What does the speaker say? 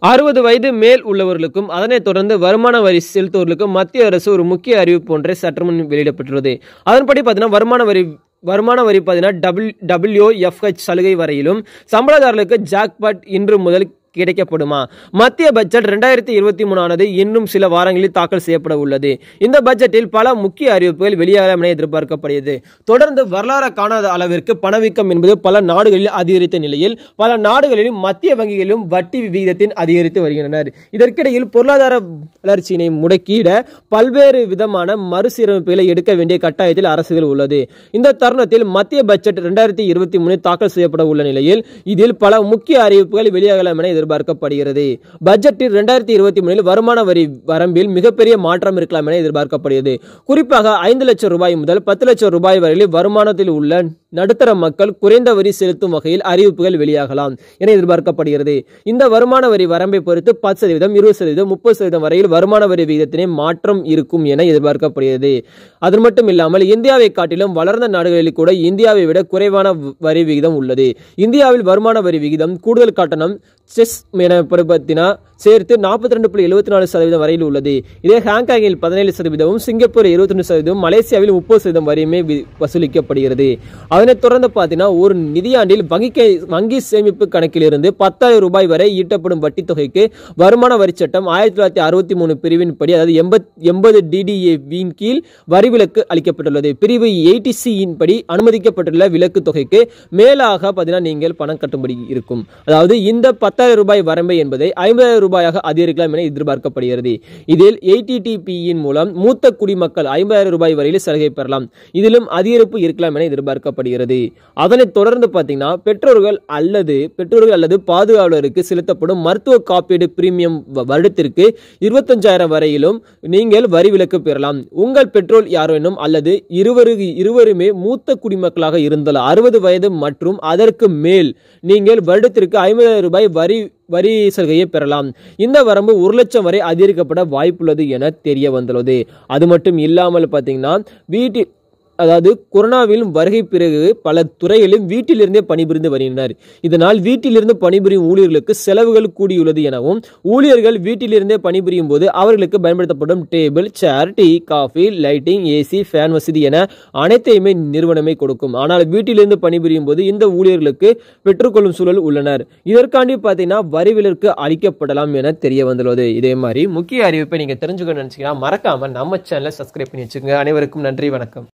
அறுபது வயது மேல் உள்ளவர்களுக்கும் அதனைத் தொடர்ந்து வருமான வரி செலுத்துவோர்களுக்கும் மத்திய அரசு ஒரு முக்கிய அறிவிப்பு ஒன்றை சற்றுமுன் வெளியிடப்பட்டுள்ளது அதன்படி பார்த்தீங்கன்னா வருமான வரி வருமான வரி பார்த்தீங்கன்னா டபிள் டபிள்யூஎஃப்ஹெச் சலுகை வரையிலும் சம்பளதாரர்களுக்கு ஜாக்பாட் இன்று முதல் கிடைக்கப்படுமா மத்திய பட்ஜெட் ரெண்டாயிரத்தி இருபத்தி மூணானது இன்னும் சில வாரங்களில் தாக்கல் செய்யப்பட உள்ளது இந்த பட்ஜெட்டில் பல முக்கிய அறிவிப்புகள் வெளியாகலாம் என எதிர்பார்க்கப்படுகிறது தொடர்ந்து வரலாறு காணாத அளவிற்கு பணவீக்கம் என்பது பல நாடுகளில் அதிகரித்த நிலையில் பல நாடுகளிலும் மத்திய வங்கிகளிலும் வட்டி விகிதத்தின் அதிகரித்து வருகின்றனர் இதற்கிடையில் பொருளாதார வளர்ச்சியினை முடக்கிட பல்வேறு விதமான மறுசீரமைப்புகளை எடுக்க வேண்டிய கட்டாயத்தில் அரசுகள் உள்ளது இந்த தருணத்தில் மத்திய பட்ஜெட் ரெண்டாயிரத்தி இருபத்தி மூணு தாக்கல் செய்யப்பட உள்ள நிலையில் இதில் பல முக்கிய அறிவிப்புகள் வெளியாகலாம் என எதிர்பார்க்கப்படுகிறது பட்ஜெட்டில் ரெண்டாயிரத்தி இருபத்தி மூணில் வருமான வரி வரம்பில் மிகப்பெரிய மாற்றம் இருக்கலாம் என எதிர்பார்க்கப்படுகிறது குறிப்பாக ஐந்து லட்சம் ரூபாய் முதல் பத்து லட்சம் ரூபாய் வரையில் வருமானத்தில் உள்ள நடுத்தர மக்கள் குறைந்த வரி செலுத்தும் வகையில் அறிவிப்புகள் வெளியாகலாம் என எதிர்பார்க்கப்படுகிறது இந்த வருமான வரி வரம்பை பொறுத்து பத்து சதவீதம் இருபது சதவீதம் முப்பது சதவீதம் வரையில் வருமான வரி விகிதத்தினை மாற்றம் இருக்கும் என எதிர்பார்க்கப்படுகிறது அது மட்டும் இல்லாமல் இந்தியாவை காட்டிலும் வளர்ந்த நாடுகளில் கூட இந்தியாவை விட குறைவான வரி விகிதம் உள்ளது இந்தியாவில் வருமான வரி விகிதம் கூடுதல் கட்டணம் செஸ் எனப்படுத்தினா சேர்த்து நாற்பத்தி ரெண்டு புள்ளி எழுபத்தி நாலு சதவீதம் வரையில் உள்ளது இதே ஹாங்காங்கில் பதினேழு சதவீதமும் சிங்கப்பூர் இருபத்தி ரெண்டு சதவீதம் மலேசியாவில் முப்பது சதவீதம் வரையுமே வசூலிக்கப்படுகிறது அதனைத் தொடர்ந்து பார்த்தீங்கன்னா ஒரு நிதியாண்டில் வங்கி வங்கி சேமிப்பு கணக்கிலிருந்து பத்தாயிரம் ரூபாய் வரை ஈட்டப்படும் வட்டி தொகைக்கு வருமான வரி சட்டம் ஆயிரத்தி தொள்ளாயிரத்தி அறுபத்தி மூணு பிரிவின் படி அதாவது எண்பத் எண்பது டிடிஏவின் கீழ் வரி விலக்கு அளிக்கப்பட்டுள்ளது பிரிவு எயிட்டி சியின் படி அனுமதிக்கப்பட்டுள்ள விலக்கு தொகைக்கு மேலாக பார்த்தீங்கன்னா நீங்கள் பணம் கட்டும்படி இருக்கும் அதாவது இந்த பத்தாயிரம் ரூபாய் வரம்பை என்பதை ஐம்பதாயிரம் ரூபாயாக அதிகரிக்கலாம் என எதிர்பார்க்கப்படுகிறது இதில் ஏடிடிபியின் மூலம் மூத்த குடிமக்கள் ஐம்பதாயிரம் ரூபாய் வரையில் சலுகை பெறலாம் இதிலும் அதிகரிப்பு இருக்கலாம் என எதிர்பார்க்கப்படுகிறது அதனைத் தொடர்ந்து பார்த்தீங்கன்னா பெற்றோர்கள் அல்லது பெற்றோர்கள் அல்லது பாதுகாவலருக்கு செலுத்தப்படும் மருத்துவ காப்பீடு பிரீமியம் வருடத்திற்கு இருபத்தஞ்சாயிரம் வரையிலும் நீங்கள் வரி விலக்கு பெறலாம் உங்கள் பெற்றோர் யாரேனும் அல்லது இருவரு இருவருமே மூத்த குடிமக்களாக இருந்தால் அறுபது வயது மற்றும் அதற்கு மேல் நீங்கள் வருடத்திற்கு ஐம்பதாயிரம் ரூபாய் வரி வரி சலுகையை பெறலாம் இந்த வரம்பு ஒரு லட்சம் வரை அதிகரிக்கப்பட வாய்ப்புள்ளது என தெரிய வந்துள்ளது அது மட்டும் இல்லாமல் பார்த்தீங்கன்னா வீட்டில் அதாவது கொரோனாவிலும் வருகை பிறகு பல துறைகளிலும் வீட்டிலிருந்தே பணிபுரிந்து வருகின்றனர் இதனால் வீட்டிலிருந்து பணிபுரியும் ஊழியர்களுக்கு செலவுகள் கூடியுள்ளது எனவும் ஊழியர்கள் வீட்டிலிருந்தே பணிபுரியும் போது அவர்களுக்கு பயன்படுத்தப்படும் table chair tea coffee lighting AC fan வசதி என அனைத்தையுமே நிறுவனமே கொடுக்கும் ஆனால் வீட்டிலிருந்து பணிபுரியும் போது இந்த ஊழியர்களுக்கு பெற்றுக்கொள்ளும் சூழல் உள்ளனர் இதற்காண்டி பார்த்தீங்கன்னா வரி விலக்கு அளிக்கப்படலாம் என தெரிய வந்துள்ளது இதே மாதிரி முக்கிய அறிவிப்பை நீங்க தெரிஞ்சுக்கணும்னு நினைச்சீங்கன்னா மறக்காம நம்ம சேனலை சப்ஸ்கிரைப் பண்ணி வச்சுக்கோங்க அனைவருக்கும் நன்றி வணக்கம்